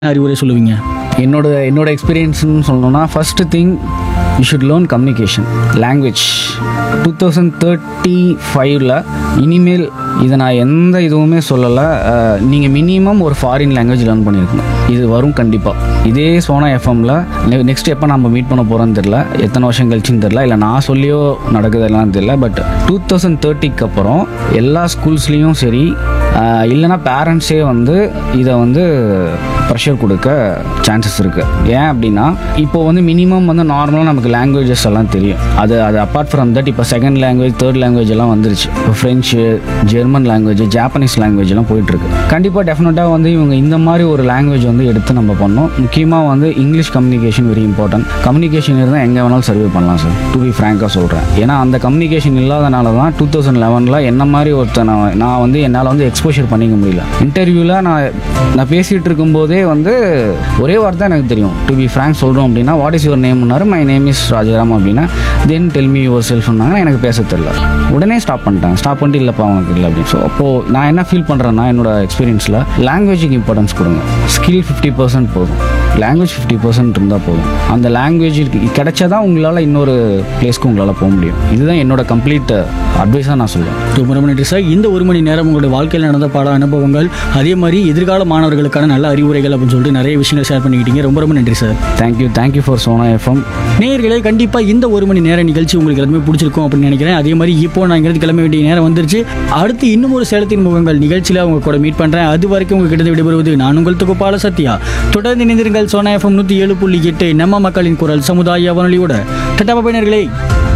அறிவுரை சொல்லுவீங்க என்னோட என்னோட எக்ஸ்பீரியன்ஸ்னு சொல்லணும்னா first thing you should learn communication language two thousand thirty ஃபைவ்ல இனிமேல் இதை நான் எந்த இதுவுமே சொல்லலை நீங்கள் மினிமம் ஒரு ஃபாரின் லாங்குவேஜ் லேர்ன் பண்ணியிருக்கணும் இது வரும் கண்டிப்பாக இதே சோனா எஃப்எம்ல நெக்ஸ்ட் எப்போ நம்ம மீட் பண்ண போகிறோன்னு தெரில எத்தனை வருஷம் கழிச்சுன்னு தெரில இல்லை நான் சொல்லியோ நடக்குதெல்லாம் தெரில பட் டூ தௌசண்ட் தேர்ட்டிக்கு அப்புறம் எல்லா ஸ்கூல்ஸ்லேயும் சரி ஆஹ் இல்லைன்னா பேரண்ட்ஸே வந்து இதை வந்து ப்ரெஷர் கொடுக்க சான்சஸ் இருக்குது ஏன் அப்படின்னா இப்போ வந்து மினிமம் வந்து நார்மலாக நமக்கு லாங்குவேஜஸ் எல்லாம் தெரியும் அது அது அப்பார்ட் ஃப்ரம் தட் இப்போ செகண்ட் லாங்குவேஜ் தேர்ட் லாங்குவேஜ் எல்லாம் வந்துருச்சு இப்போ French German language Japanese language எல்லாம் போயிட்டுருக்கு கண்டிப்பாக டெஃபினட்டாக வந்து இவங்க இந்த மாதிரி ஒரு லாங்குவேஜ் வந்து எடுத்து நம்ம பண்ணோம் முக்கியமாக வந்து English communication very important communication இருந்தால் எங்கே வேணாலும் சர்வே பண்ணலாம் சார் டு பி ஃப்ராங்காக சொல்கிறேன் ஏன்னா அந்த கம்யூனிகேஷன் இல்லாதனால தான் டூ தௌசண்ட் லெவனில் என்ன மாதிரி ஒருத்தன் நான் நான் வந்து என்னால் வந்து எக்ஸ்போஷர் பண்ணிக்க முடியல இன்டர்வியூவில் நான் நான் பேசிகிட்டு இருக்கும்போதே வந்து ஒரே வார்த்தை எனக்கு தெரியும் டு பி ஃப்ராங்க் சொல்கிறோம் அப்படின்னா வாட் இஸ் யுவர் நேம்னாரு மை நேம் இஸ் ராஜாராம் அப்படின்னா தென் டெல் மீ யுவர் செல்ஃப்னாங்க எனக்கு பேச தெரில உடனே ஸ்டாப் பண்ணிட்டேன் ஸ்டாப் பண்ணிட்டு இல்லைப்பா உனக்கு இல்லை அப்படின்னு ஸோ அப்போது நான் என்ன ஃபீல் பண்ணுறேன்னா என்னோட எக்ஸ்பீரியன்ஸில் லாங்குவேஜுக்கு இம்பார்ட்டன்ஸ் கொடுங்க ஸ்கில் ஃபிஃப்டி பர்சன்ட் போதும் லாங்குவேஜ் ஃபிஃப்டி பர்சன்ட் இருந்தால் போதும் அந்த லாங்குவேஜ் கிடைச்சாதான் உங்களால் இன்னொரு பிளேஸ்க்கு உங்களால் போக முடியும் இதுதான் என்னோட கம்ப்ளீட் அட்வைஸாக நான் சொல்லுவேன் ரொம்ப ரொம்ப நன்றி சார் இந்த ஒரு மணி நேரம் உங்களுடைய வாழ்க்கையில் நடந்த பாட அனுபவங்கள் அதே மாதிரி எதிர்கால மாணவர்களுக்கான நல்ல அறிவுரைகள் அப்படின்னு சொல்லிட்டு நிறைய விஷயங்கள் ஷேர் பண்ணிக்கிட்டீங்க ரொம்ப ரொம்ப நன்றி sir thank you thank you for Sona FM நேயர்களே கண்டிப்பாக இந்த ஒரு மணி நேர நிகழ்ச்சி உங்களுக்கு எல்லாமே பிடிச்சிருக்கும் அப்படின்னு நினைக்கிறேன் அதே மாதிரி இப்போ நான் இங்கிருந்து கிளம்ப வேண்டிய நேரம் வந்துருச்சு அடுத்து இன்னும் ஒரு சேலத்தின் முகங்கள் நிகழ்ச்சியில் உங்க கூட மீட் பண்ணுறேன் அது வரைக்கும் உங்ககிட்ட விடைபெறுவது நான் உங்கள் தொகுப்பாள சத்யா தொடர்ந்து இணைந்திருங்கள் சோனா எஃப்எம் நூற்றி ஏழு புள்ளி எட்டு நம்ம மக்களின் குரல் சமுதாய வானொலியோட டட்டா பயனர்களே